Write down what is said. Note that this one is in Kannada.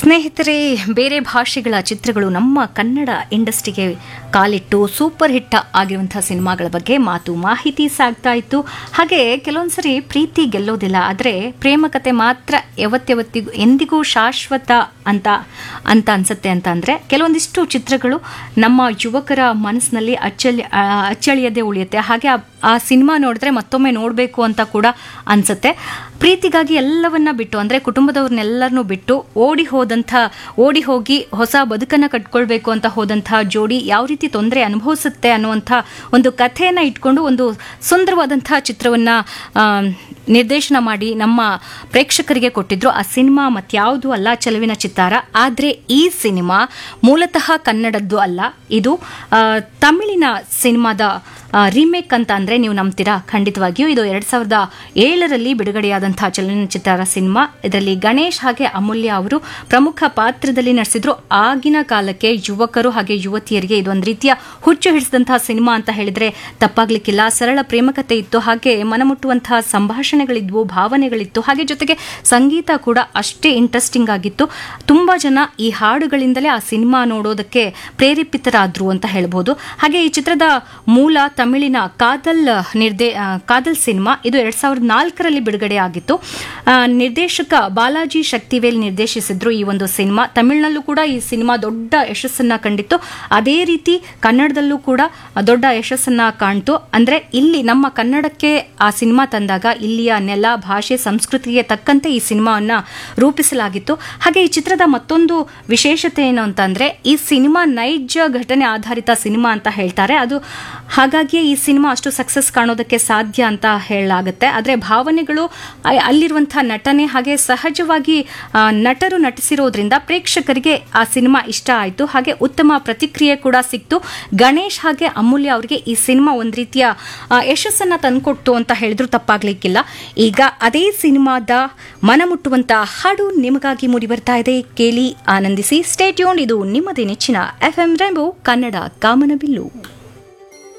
ಸ್ನೇಹಿತರೆ ಬೇರೆ ಭಾಷೆಗಳ ಚಿತ್ರಗಳು ನಮ್ಮ ಕನ್ನಡ ಇಂಡಸ್ಟ್ರಿಗೆ ಕಾಲಿಟ್ಟು ಸೂಪರ್ ಹಿಟ್ ಆಗಿರುವಂತಹ ಸಿನಿಮಾಗಳ ಬಗ್ಗೆ ಮಾತು ಮಾಹಿತಿ ಸಾಗ್ತಾ ಇತ್ತು ಹಾಗೆ ಕೆಲವೊಂದ್ಸರಿ ಪ್ರೀತಿ ಗೆಲ್ಲೋದಿಲ್ಲ ಆದರೆ ಪ್ರೇಮ ಕತೆ ಮಾತ್ರ ಯಾವತ್ಯಾವತ್ತಿಗೂ ಎಂದಿಗೂ ಶಾಶ್ವತ ಅಂತ ಅಂತ ಅನ್ಸುತ್ತೆ ಅಂತ ಅಂದರೆ ಕೆಲವೊಂದಿಷ್ಟು ಚಿತ್ರಗಳು ನಮ್ಮ ಯುವಕರ ಮನಸ್ಸಿನಲ್ಲಿ ಅಚ್ಚಳಿ ಆ, ಅಚ್ಚಳಿಯದೆ ಉಳಿಯುತ್ತೆ ಹಾಗೆ ಆ- ಆ ಸಿನಿಮಾ ನೋಡಿದ್ರೆ ಮತ್ತೊಮ್ಮೆ ನೋಡಬೇಕು ಅಂತ ಕೂಡ ಅನ್ಸುತ್ತೆ ಪ್ರೀತಿಗಾಗಿ ಎಲ್ಲವನ್ನ ಬಿಟ್ಟು ಅಂದರೆ ಕುಟುಂಬದವ್ರನ್ನೆಲ್ಲರನ್ನೂ ಬಿಟ್ಟು ಓಡಿ ಹೋದಂಥ ಓಡಿ ಹೋಗಿ ಹೊಸ ಬದುಕನ್ನು ಕಟ್ಕೊಳ್ಬೇಕು ಅಂತ ಹೋದಂಥ ಜೋಡಿ ಯಾವ ರೀತಿ ತೊಂದರೆ ಅನುಭವಿಸುತ್ತೆ ಅನ್ನುವಂಥ ಒಂದು ಕಥೆಯನ್ನು ಇಟ್ಕೊಂಡು ಒಂದು ಸುಂದರವಾದಂಥ ಚಿತ್ರವನ್ನು ನಿರ್ದೇಶನ ಮಾಡಿ ನಮ್ಮ ಪ್ರೇಕ್ಷಕರಿಗೆ ಕೊಟ್ಟಿದ್ರು ಆ ಸಿನಿಮಾ ಮತ್ಯಾವುದು ಅಲ್ಲ ಚೆಲುವಿನ ಚಿತ್ತಾರ ಆದರೆ ಈ ಸಿನಿಮಾ ಮೂಲತಃ ಕನ್ನಡದ್ದು ಅಲ್ಲ ಇದು ಆ, ತಮಿಳಿನ ಸಿನಿಮಾದ ರೀಮೇಕ್ ಅಂತ ಅಂದರೆ ನೀವು ನಂಬ್ತೀರಾ ಖಂಡಿತವಾಗಿಯೂ ಇದು ಎರಡು ಸಾವಿರದ ಏಳರಲ್ಲಿ ಬಿಡುಗಡೆಯಾದಂತಹ ಚಲನಚಿತ್ರ ಸಿನಿಮಾ ಇದರಲ್ಲಿ ಗಣೇಶ್ ಹಾಗೆ ಅಮೂಲ್ಯ ಅವರು ಪ್ರಮುಖ ಪಾತ್ರದಲ್ಲಿ ನಡೆಸಿದ್ರು ಆಗಿನ ಕಾಲಕ್ಕೆ ಯುವಕರು ಹಾಗೆ ಯುವತಿಯರಿಗೆ ಇದೊಂದು ರೀತಿಯ ಹುಚ್ಚು ಹಿಡಿಸಿದಂತಹ ಸಿನಿಮಾ ಅಂತ ಹೇಳಿದ್ರೆ ತಪ್ಪಾಗ್ಲಿಕ್ಕಿಲ್ಲ ಸರಳ ಪ್ರೇಮಕತೆ ಇತ್ತು ಹಾಗೆ ಮನಮುಟ್ಟುವಂತಹ ಸಂಭಾಷಣೆಗಳಿದ್ವು ಭಾವನೆಗಳಿತ್ತು ಹಾಗೆ ಜೊತೆಗೆ ಸಂಗೀತ ಕೂಡ ಅಷ್ಟೇ ಇಂಟ್ರೆಸ್ಟಿಂಗ್ ಆಗಿತ್ತು ತುಂಬಾ ಜನ ಈ ಹಾಡುಗಳಿಂದಲೇ ಆ ಸಿನಿಮಾ ನೋಡೋದಕ್ಕೆ ಪ್ರೇರೇಪಿತರಾದ್ರು ಅಂತ ಹೇಳ್ಬೋದು ಹಾಗೆ ಈ ಚಿತ್ರದ ಮೂಲ ತಮಿಳಿನ ಕಾದಲ್ ನಿರ್ದೇ ಆ, ಕಾದಲ್ ಸಿನಿಮಾ ಇದು ಎರಡ್ ಸಾವಿರದ ನಾಲ್ಕರಲ್ಲಿ ಬಿಡುಗಡೆ ಆಗಿತ್ತು ಆ, ನಿರ್ದೇಶಕ ಬಾಲಾಜಿ ಶಕ್ತಿವೇಲ್ ನಿರ್ದೇಶಿಸಿದ್ರು ಈ ಒಂದು ಸಿನಿಮಾ ತಮಿಳಿನಲ್ಲೂ ಕೂಡ ಈ ಸಿನಿಮಾ ದೊಡ್ಡ ಯಶಸ್ಸನ್ನ ಕಂಡಿತ್ತು ಅದೇ ರೀತಿ ಕನ್ನಡದಲ್ಲೂ ಕೂಡ ದೊಡ್ಡ ಯಶಸ್ಸನ್ನ ಕಾಣ್ತು ಅಂದ್ರೆ ಇಲ್ಲಿ ನಮ್ಮ ಕನ್ನಡಕ್ಕೆ ಆ ಸಿನಿಮಾ ತಂದಾಗ ಇಲ್ಲಿಯ ನೆಲ ಭಾಷೆ ಸಂಸ್ಕೃತಿಗೆ ತಕ್ಕಂತೆ ಈ ಸಿನಿಮಾವನ್ನ ರೂಪಿಸಲಾಗಿತ್ತು ಹಾಗೆ ಈ ಚಿತ್ರದ ಮತ್ತೊಂದು ವಿಶೇಷತೆ ಏನು ಅಂತಂದ್ರೆ ಈ ಸಿನಿಮಾ ನೈಜ ಘಟನೆ ಆಧಾರಿತ ಸಿನಿಮಾ ಅಂತ ಹೇಳ್ತಾರೆ ಅದು ಹಾಗಾಗಿಯೇ ಈ ಸಿನಿಮಾ ಅಷ್ಟು ಸಕ್ಸಸ್ ಕಾಣೋದಕ್ಕೆ ಸಾಧ್ಯ ಅಂತ ಹೇಳಲಾಗುತ್ತೆ ಆದರೆ ಭಾವನೆಗಳು ಅ- ಅಲ್ಲಿರುವಂತಹ ನಟನೆ ಹಾಗೆ ಸಹಜವಾಗಿ ಆ, ನಟರು ನಟಿಸಿರೋದ್ರಿಂದ ಪ್ರೇಕ್ಷಕರಿಗೆ ಆ ಸಿನಿಮಾ ಇಷ್ಟ ಆಯಿತು ಹಾಗೆ ಉತ್ತಮ ಪ್ರತಿಕ್ರಿಯೆ ಕೂಡ ಸಿಕ್ತು ಗಣೇಶ್ ಹಾಗೆ ಅಮೂಲ್ಯ ಅವರಿಗೆ ಈ ಸಿನಿಮಾ ಒಂದು ರೀತಿಯ ಆ, ಯಶಸ್ಸನ್ನ ತಂದ್ಕೊಡ್ತು ಅಂತ ಹೇಳಿದ್ರು ತಪ್ಪಾಗ್ಲಿಕ್ಕಿಲ್ಲ ಈಗ ಅದೇ ಸಿನಿಮಾದ ಮನಮುಟ್ಟುವಂತ ಹಾಡು ನಿಮಗಾಗಿ ಮೂಡಿ ಬರ್ತಾ ಇದೆ ಕೇಳಿ ಆನಂದಿಸಿ ಸ್ಟೇಟ್ಯೂನ್ ಇದು ನಿಮ್ಮದೇ ನೆಚ್ಚಿನ ಎಫ್ ಎಂ ರೆಂಬೋ ಕನ್ನಡ ಕಾಮನಬಿಲ್ಲು